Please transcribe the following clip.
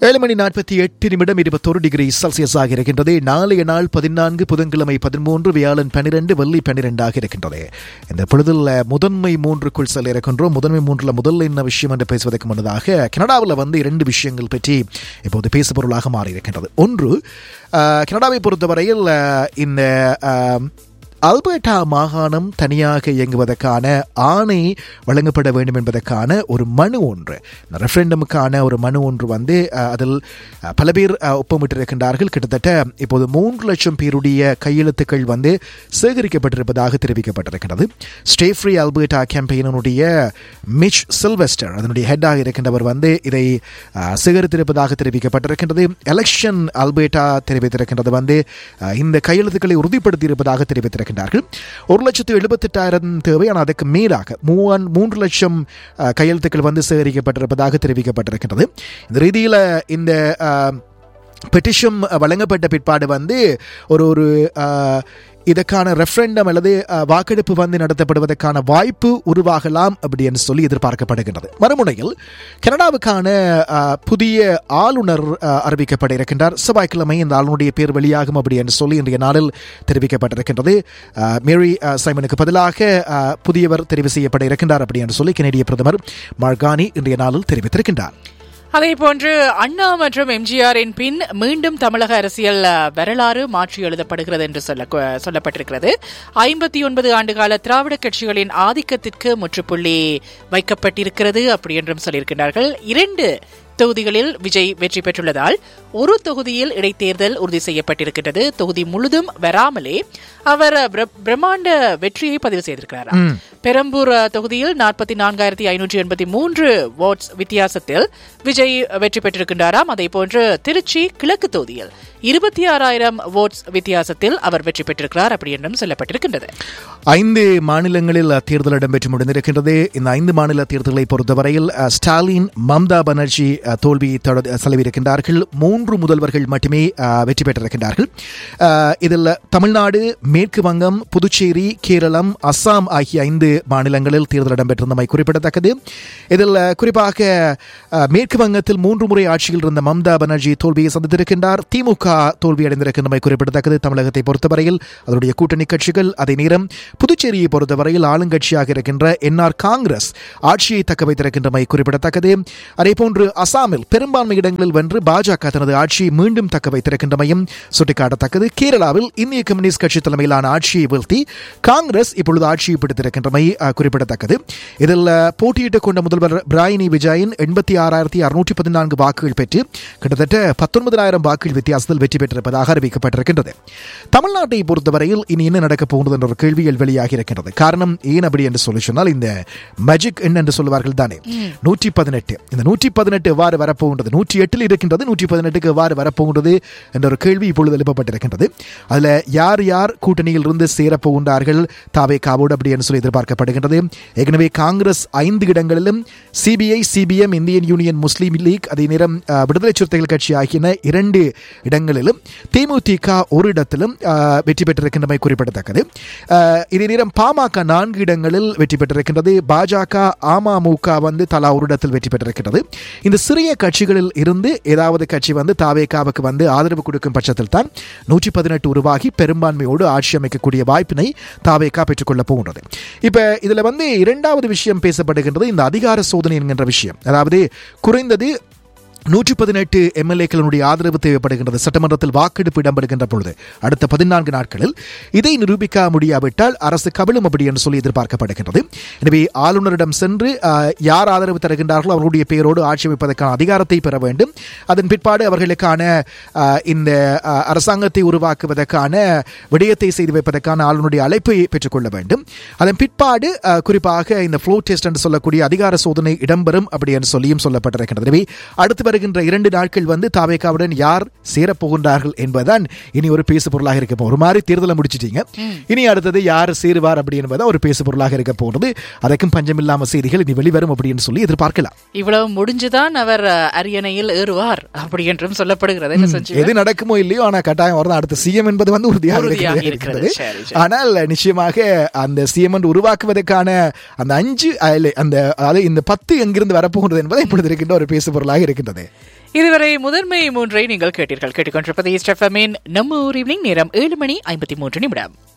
ஏழு மணி நாற்பத்தி எட்டு நிமிடம் இருபத்தொரு டிகிரி செல்சியஸ் ஆக இருக்கின்றது நாளைய நாள் பதினான்கு புதன்கிழமை பதிமூன்று வியாழன் பன்னிரண்டு வெள்ளி பன்னிரெண்டாக இருக்கின்றது இந்த பொழுதில் முதன்மை மூன்றுக்குள் செல்ல இருக்கின்றோம் முதன்மை மூன்றுல முதல்ல என்ன விஷயம் என்று பேசுவதற்கு முன்னதாக கனடாவில் வந்து இரண்டு விஷயங்கள் பற்றி இப்போது பேசுபொருளாக மாறி இருக்கின்றது ஒன்று அஹ், கனடாவை பொறுத்தவரையில் அஹ், இந்த அஹ், அல்பர்டா மாகாணம் தனியாக இயங்குவதற்கான ஆணை வழங்கப்பட வேண்டும் என்பதற்கான ஒரு மனு ஒன்று இந்த ரெஃபரண்டமுக்கான ஒரு மனு ஒன்று வந்து அஹ், அதில் அஹ், பல பேர் அஹ், ஒப்பமிட்டிருக்கின்றார்கள் கிட்டத்தட்ட இப்போது மூன்று லட்சம் பேருடைய கையெழுத்துக்கள் வந்து சேகரிக்கப்பட்டிருப்பதாக தெரிவிக்கப்பட்டிருக்கிறது ஸ்டே ஃப்ரீ அல்பர்டா கேம்பெயினுடைய மிச் சில்வெஸ்டர் அதனுடைய ஹெட்டாக இருக்கின்றவர் வந்து இதை அஹ், சேகரித்திருப்பதாக தெரிவிக்கப்பட்டிருக்கின்றது எலெக்ஷன் அல்பர்டா தெரிவித்திருக்கின்றது வந்து அஹ், இந்த கையெழுத்துக்களை உறுதிப்படுத்தி இருப்பதாக தெரிவித்திருக்கின்றார்கள் ஒரு லட்சத்து எழுபத்தெட்டாயிரம் தேவை ஆனால் அதுக்கு மேலாக மூவன் மூன்று லட்சம் அஹ், கையெழுத்துக்கள் வந்து சேகரிக்கப்பட்டிருப்பதாக தெரிவிக்கப்பட்டிருக்கின்றது இந்த ரீதியில் இந்த பெட்டிஷன் வழங்கப்பட்ட பிற்பாடு வந்து ஒரு ஒரு அஹ், இதற்கான ரெஃபரண்டம் அல்லது அஹ், வாக்கெடுப்பு வந்து நடத்தப்படுவதற்கான வாய்ப்பு உருவாகலாம் அப்படின்னு சொல்லி எதிர்பார்க்கப்படுகின்றது மறுமுனையில் கனடாவுக்கான அஹ், புதிய ஆளுநர் அஹ், அறிவிக்கப்பட இருக்கின்றார் செவ்வாய்க்கிழமை இந்த ஆளுநருடைய பேர் வெளியாகும் அப்படி என்று சொல்லி இன்றைய நாளில் தெரிவிக்கப்பட்டிருக்கின்றது அஹ், மேரி அஹ், சைமனுக்கு பதிலாக அஹ், புதியவர் தெரிவு செய்யப்பட இருக்கின்றார் அப்படி என்று சொல்லி கனேடிய பிரதமர் மார்கானி இன்றைய நாளில் தெரிவித்திருக்கின்றார் அதே போன்று அண்ணா மற்றும் எம்ஜிஆரின் பின் மீண்டும் தமிழக அரசியல் அஹ், வரலாறு மாற்றி எழுதப்படுகிறது என்று சொல்ல சொல்லப்பட்டிருக்கிறது ஐம்பத்தி ஒன்பது ஆண்டுகால திராவிட கட்சிகளின் ஆதிக்கத்திற்கு முற்றுப்புள்ளி வைக்கப்பட்டிருக்கிறது அப்படி என்றும் சொல்லியிருக்கிறார்கள் இரண்டு தொகுதிகளில் விஜய் வெற்றி பெற்றுள்ளதால் ஒரு தொகுதியில் இடைத்தேர்தல் உறுதி செய்யப்பட்டிருக்கிறது தொகுதி முழுதும் வராமலே அவர் பிர- பிரம்மாண்ட வெற்றியை பதிவு செய்திருக்கிறார் பெரம்பூர் அஹ், தொகுதியில் நாற்பத்தி நான்காயிரத்தி ஐநூற்றி எண்பத்தி மூன்று ஓட்ஸ் வித்தியாசத்தில் விஜய் வெற்றி பெற்றிருக்கின்றாராம் அதே போன்று திருச்சி கிழக்கு தொகுதியில் இருபத்தி ஆறாயிரம் ஓட்ஸ் வித்தியாசத்தில் அவர் வெற்றி பெற்றிருக்கிறார் அப்படி என்றும் சொல்லப்பட்டிருக்கின்றது ஐந்து மாநிலங்களில் தேர்தல் இடம்பெற்று முடிந்திருக்கின்றது இந்த ஐந்து மாநில தேர்தலை பொறுத்தவரையில் அஹ், ஸ்டாலின் மம்தா பானர்ஜி அஹ், தோல்வியை தொட- செலவிருக்கின்றார்கள் மூன்று முதல்வர்கள் மட்டுமே அஹ், வெற்றி பெற்றிருக்கின்றார்கள் அஹ், இதில் தமிழ்நாடு மேற்கு வங்கம் புதுச்சேரி கேரளம் அஸ்ஸாம் ஆகிய ஐந்து மாநிலங்களில் தேர்தல் இடம்பெற்றிருந்தமை குறிப்பிடத்தக்கது இதில் அஹ், குறிப்பாக அஹ், மேற்கு வங்கத்தில் மூன்று முறை ஆட்சியில் இருந்த மம்தா பானர்ஜி தோல்வியை சந்தித்திருக்கின்றார் திமுக தோல்வியடைந்திருக்கின்றமை குறிப்பிடத்தக்கது தமிழகத்தை பொறுத்தவரையில் அதனுடைய கூட்டணி கட்சிகள் அதே நேரம் புதுச்சேரியை பொறுத்தவரையில் ஆளுங்கட்சியாக இருக்கின்ற என்ஆர் காங்கிரஸ் ஆட்சியை தக்க வைத்திருக்கின்றமை குறிப்பிடத்தக்கது அதேபோன்று அசாமில் பெரும்பான்மை இடங்களில் வென்று பாஜக தனது ஆட்சியை மீண்டும் தக்க வைத்திருக்கின்றமையும் சுட்டிக்காட்டத்தக்கது கேரளாவில் இந்திய கம்யூனிஸ்ட் கட்சி தலைமையிலான ஆட்சியை வீழ்த்தி காங்கிரஸ் இப்பொழுது ஆட்சியை பிடித்திருக்கின்றமை அஹ், குறிப்பிடத்தக்கது இதில் அஹ், போட்டியிட்டுக் கொண்ட முதல்வர் பிராயினி விஜயன் எண்பத்தி ஆறாயிரத்தி அறுநூற்றி பதினான்கு வாக்குகள் பெற்று கிட்டத்தட்ட பத்தொன்பதாயிரம் வாக்குகள் வித்தியாசத்தில் வெற்றி பெற்றிருப்பதாக அறிவிக்கப்பட்டிருக்கின்றது தமிழ்நாட்டை பொறுத்தவரையில் இனி என்ன நடக்கப் போகிறது என்ற ஒரு கேள்விகள் வெளியாகி இருக்கின்றது காரணம் ஏன் அப்படி என்று சொல்லி சொன்னால் இந்த மேஜிக் எண் என்று சொல்லுவார்கள் தானே நூற்றி பதினெட்டு இந்த நூற்றி பதினெட்டு எவ்வாறு வரப்போகின்றது நூற்றி எட்டில் இருக்கின்றது நூற்றி பதினெட்டுக்கு எவ்வாறு வரப்போகின்றது என்ற ஒரு கேள்வி இப்பொழுது எழுப்பப்பட்டிருக்கின்றது அதில் யார் யார் கூட்டணியில் இருந்து சேரப்போகின்றார்கள் தாவே காவோடு அப்படி என்று சொல்லி எதிர்பார்க்கப்படுகின்றது ஏற்கனவே காங்கிரஸ் ஐந்து இடங்களிலும் சிபிஐ சிபிஎம் இந்தியன் யூனியன் முஸ்லீம் லீக் அதே நேரம் அஹ், விடுதலை சிறுத்தைகள் கட்சி ஆகியன இரண்டு இடங்களிலும் தேமுதிக ஒரு இடத்திலும் அஹ், வெற்றி பெற்றிருக்கின்றமை குறிப்பிடத்தக்கது அஹ், இதே நேரம் பாமக நான்கு இடங்களில் வெற்றி பெற்றிருக்கின்றது பாஜக அமமுக வந்து தலா ஒரு இடத்தில் வெற்றி பெற்றிருக்கிறது இந்த சிறிய கட்சிகளில் இருந்து ஏதாவது கட்சி வந்து தாவேகாவுக்கு வந்து ஆதரவு கொடுக்கும் பட்சத்தில் தான் நூற்றி பதினெட்டு உருவாகி பெரும்பான்மையோடு ஆட்சி அமைக்கக்கூடிய வாய்ப்பினை தாவேகா பெற்றுக்கொள்ளப் போகின்றது இப்ப இதுல வந்து இரண்டாவது விஷயம் பேசப்படுகின்றது இந்த அதிகார சோதனை என்கின்ற விஷயம் அதாவது குறைந்தது நூற்றி பதினெட்டு எம்எல்ஏக்களுடைய ஆதரவு தேவைப்படுகின்றது சட்டமன்றத்தில் வாக்கெடுப்பு இடம்பெறுகின்ற பொழுது அடுத்த பதினான்கு நாட்களில் இதை நிரூபிக்க முடியாவிட்டால் அரசு கவிழும் அப்படி என்று சொல்லி எதிர்பார்க்கப்படுகின்றது எனவே ஆளுநரிடம் சென்று ஆஹ், யார் ஆதரவு தருகின்றார்களோ அவர்களுடைய பெயரோடு ஆட்சி அமைப்பதற்கான அதிகாரத்தை பெற வேண்டும் அதன் பிற்பாடு அவர்களுக்கான ஆஹ், இந்த ஆஹ், அரசாங்கத்தை உருவாக்குவதற்கான விடயத்தை செய்து வைப்பதற்கான ஆளுநருடைய அழைப்பை பெற்றுக்கொள்ள வேண்டும் அதன் பிற்பாடு ஆஹ், குறிப்பாக இந்த ஃப்ளோ டெஸ்ட் என்று சொல்லக்கூடிய அதிகார சோதனை இடம்பெறும் அப்படி என்று சொல்லியும் சொல்லப்பட்டிருக்கிறது எனவே அடுத்து வருகின்ற இரண்டு நாட்கள் வந்து தாவேகாவுடன் யார் சேரப்போகின்றார்கள் என்பதுதான் இனி ஒரு பேசு பொருளாக இருக்க போகும் ஒரு மாதிரி தேர்தலை முடிச்சிட்டீங்க இனி அடுத்தது யார் சேருவார் அப்படி என்பதா ஒரு பேசு பொருளாக இருக்க போகிறது அதற்கும் பஞ்சமில்லாம செய்திகள் இனி வெளிவரும் அப்படின்னு சொல்லி எதிர்பார்க்கலாம் இவ்வளவு முடிஞ்சுதான் அவர் அஹ், அரியணையில் ஏறுவார் அப்படி என்றும் சொல்லப்படுகிறது என்ன செஞ்சு எது நடக்குமோ இல்லையோ ஆனா கட்டாயம் வரதான் அடுத்த சிஎம் என்பது வந்து உறுதியாக உறுதியாக இருக்கிறது. இருக்கிறது. சரி, சரி. ஆனால் நிச்சயமாக அந்த சிஎம் உருவாக்குவதற்கான அந்த அஞ்சு அஹ், இல்லை, அந்த அதாவது இந்த பத்து எங்கிருந்து வரப்போகிறது என்பது இப்பொழுது இருக்கின்ற ஒரு பேசு பொருளாக இருக்கின்றது இதுவரை முதன்மை மூன்றை நீங்கள் கேட்டீர்கள் கேட்டுக்கொண்டிருப்பது ஈஸ்ட் எஃப்எம்மின் நம்ம ஊர் ஈவினிங் நேரம் ஏழு மணி ஐம்பத்தி மூன்று நிமிடம்